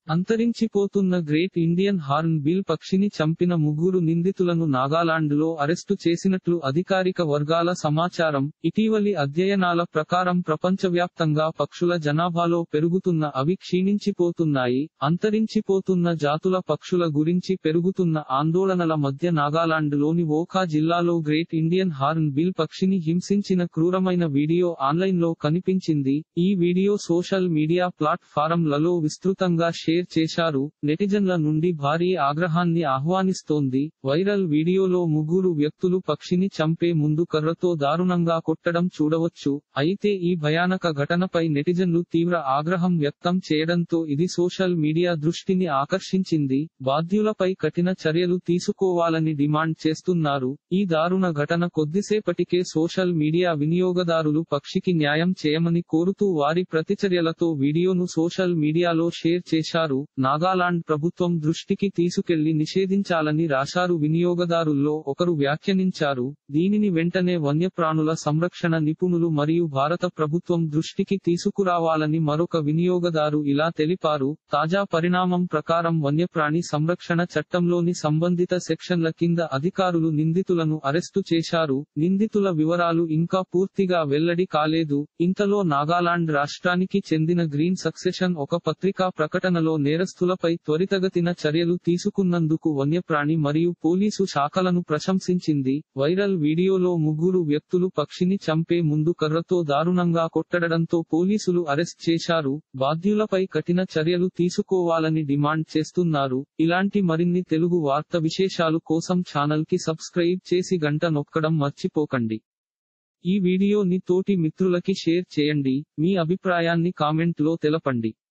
అంతరించిపోతున్న great Indian horn bill పక్షిని చంపిన ముగ్గురు నిందితులను నాగాలాండ్లో అరెస్టు చేసినట్లు అధికారిక వర్గాల సమాచారం ఇటీవలి అధ్యయనాల ప్రకారం ప్రపంచవ్యాప్తంగా పక్షుల జనాభాలో పెరుగుతున్న అవి క్షీణించిపోతున్నాయి అంతరించిపోతున్న జాతుల పక్షుల గురించి పెరుగుతున్న ఆందోళనల మధ్య నాగాలాండ్లోని ఓఖా జిల్లాలో గ్రేట్ ఇండియన్ హార్న్ బిల్ పక్షిని హింసించిన క్రూరమైన వీడియో ఆన్లైన్లో కనిపించింది ఈ వీడియో సోషల్ మీడియా ప్లాట్ఫారంలలో విస్తృతంగా షేర్ చేశారు నెటిజన్ల నుండి భారీ ఆగ్రహాన్ని ఆహ్వానిస్తోంది వైరల్ వీడియోలో ముగ్గురు వ్యక్తులు పక్షిని చంపే ముందు కర్రతో దారుణంగా కొట్టడం చూడవచ్చు అయితే ఈ భయానక ఘటనపై నెటిజన్లు తీవ్ర ఆగ్రహం వ్యక్తం చేయడంతో ఇది సోషల్ మీడియా దృష్టిని ఆకర్షించింది బాధ్యులపై కఠిన చర్యలు తీసుకోవాలని డిమాండ్ చేస్తున్నారు ఈ దారుణ ఘటన కొద్దిసేపటికే సోషల్ మీడియా వినియోగదారులు పక్షికి న్యాయం చేయమని కోరుతూ వారి ప్రతిచర్యలతో వీడియోను సోషల్ మీడియాలో షేర్ చేశారు నాగాలాండ్ ప్రభుత్వం దృష్టికి తీసుకెళ్లి నిషేధించాలని రాశారు వినియోగదారుల్లో ఒకరు వ్యాఖ్యానించారు దీనిని వెంటనే వన్యప్రాణుల సంరక్షణ నిపుణులు మరియు భారత ప్రభుత్వం దృష్టికి తీసుకురావాలని మరొక వినియోగదారు ఇలా తెలిపారు తాజా పరిణామం ప్రకారం వన్యప్రాణి సంరక్షణ చట్టంలోని సంబంధిత సెక్షన్ల కింద అధికారులు నిందితులను అరెస్టు చేశారు నిందితుల వివరాలు ఇంకా పూర్తిగా వెల్లడి కాలేదు ఇంతలో నాగాలాండ్ రాష్ట్రానికి చెందిన గ్రీన్ సక్సెషన్ ఒక పత్రికా ప్రకటనలో నేరస్తులపై త్వరితగతిన చర్యలు తీసుకున్నందుకు వన్యప్రాణి మరియు పోలీసు శాఖలను ప్రశంసించింది వైరల్ వీడియోలో ముగ్గురు వ్యక్తులు పక్షిని చంపే ముందు కర్రతో దారుణంగా కొట్టడంతో పోలీసులు అరెస్ట్ చేశారు బాధ్యులపై కఠిన చర్యలు తీసుకోవాలని డిమాండ్ చేస్తున్నారు ఇలాంటి మరిన్ని తెలుగు వార్త విశేషాలు కోసం ఛానల్ కి సబ్స్క్రైబ్ చేసి గంట నొక్కడం మర్చిపోకండి ఈ వీడియోని తోటి మిత్రులకి షేర్ చేయండి మీ అభిప్రాయాన్ని కామెంట్ లో తెలపండి